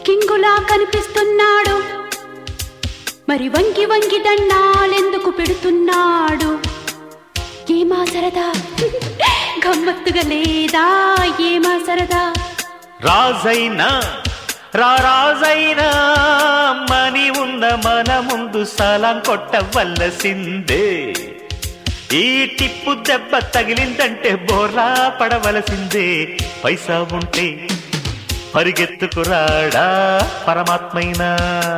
కింగులా కనిపిస్తున్నాడు మరి వంగి వంగి దండాలెందుకు పెడుతున్నాడు ఏమా సరదా గమ్మత్తుగా లేదా ఏమా సరదా రాజైనా రారాజైనా మని ఉన్న మన ముందు సలాం కొట్టవలసిందే ఈ టిప్పు దెబ్బ తగిలిందంటే బోర్లా పడవలసిందే పైసా ఉంటే పరిగెత్తుకురాడా పరమాత్మైనా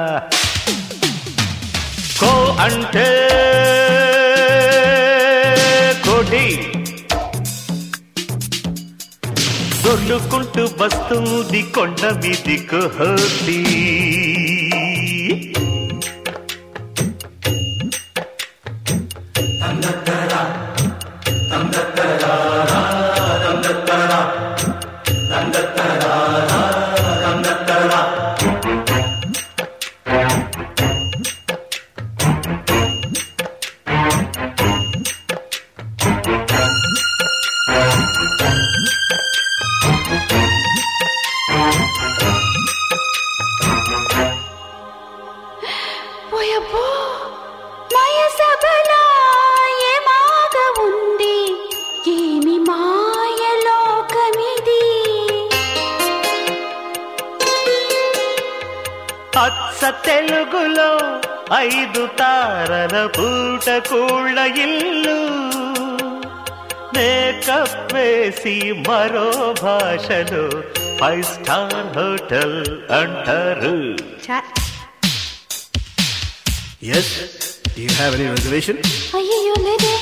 కో అంటే కోటి దొర్లుకుంటూ వస్తుంది కొండ మీది కోహతి పోయబ్బో మాయ సభలా ఏమాగ ఉంది ఏమి మాయ లోకమిది అచ్చ తెలుగులో ఐదు తారల పూట కూళ్ళ ఇల్లు మేకప్ వేసి మరో భాషలో ఫైవ్ స్టార్ హోటల్ అంటారు Yes? Do you have any reservation? అయ్యో లేదే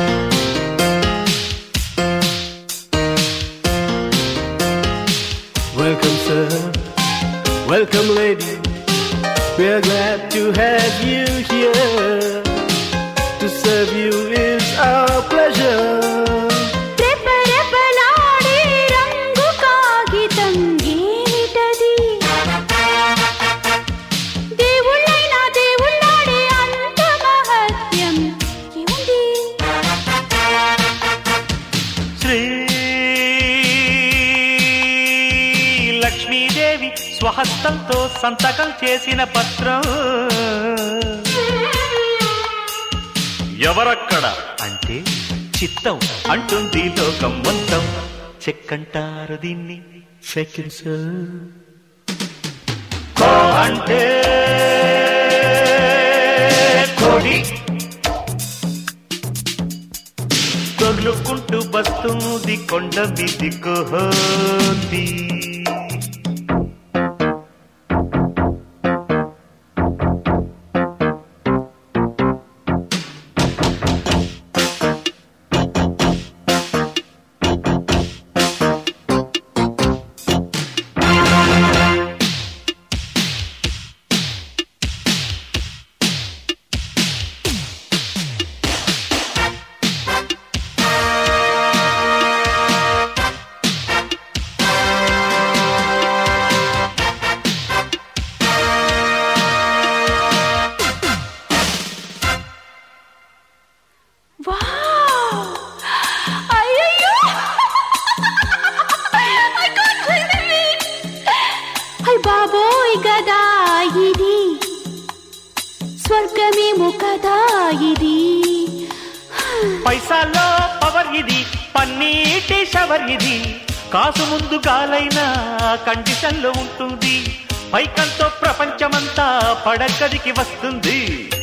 Welcome, sir. Welcome, lady. We're glad to have you here. To serve you is our pleasure. రెపరెపలాడే రంగు కాగితం ఏమిటది దేవుళ్ళైనా దేవుళ్ళాడే అంత మహత్యం ఏముంది శ్రీ లక్ష్మీదేవి స్వహస్తంతో సంతకం చేసిన పత్రం ఎవరక్కడ అంటే చిత్తం అంటుంది లోకం మొత్తం చెక్కంటారు దీన్ని Second, sir. కో అంటే కోడి దొర్లుకుంటూ వస్తుంది కొండ మీది కోహోది వావ్ అయ్యయ్యో I can't believe it. అయ్ బాబోయ్ గదా ఇది స్వర్గమేమో కదా ఇది పైసాల్లో పవర్ ఇది పన్నీటి షవర్ ఇది కాసు ముందు గాలైన కండిషన్లో ఉంటుంది పైకంతో ప్రపంచమంతా పడగదికి వస్తుంది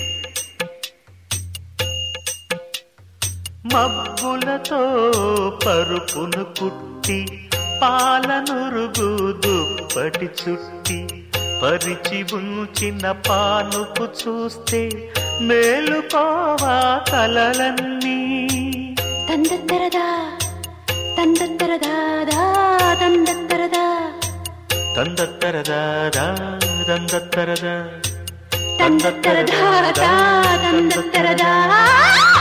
మబ్బులతో పరుపును కుట్టి పాలనురుగు దుప్పటి చుట్టి పరిచి ఉంచిన పానుపు చూస్తే మేలుకోవా కలలన్నీ తందత్తరదా తందత్తరదాదా తందత్తరదా తందత్తరదాదా దందత్తరదా తందత్తరదాదా తందత్తరదా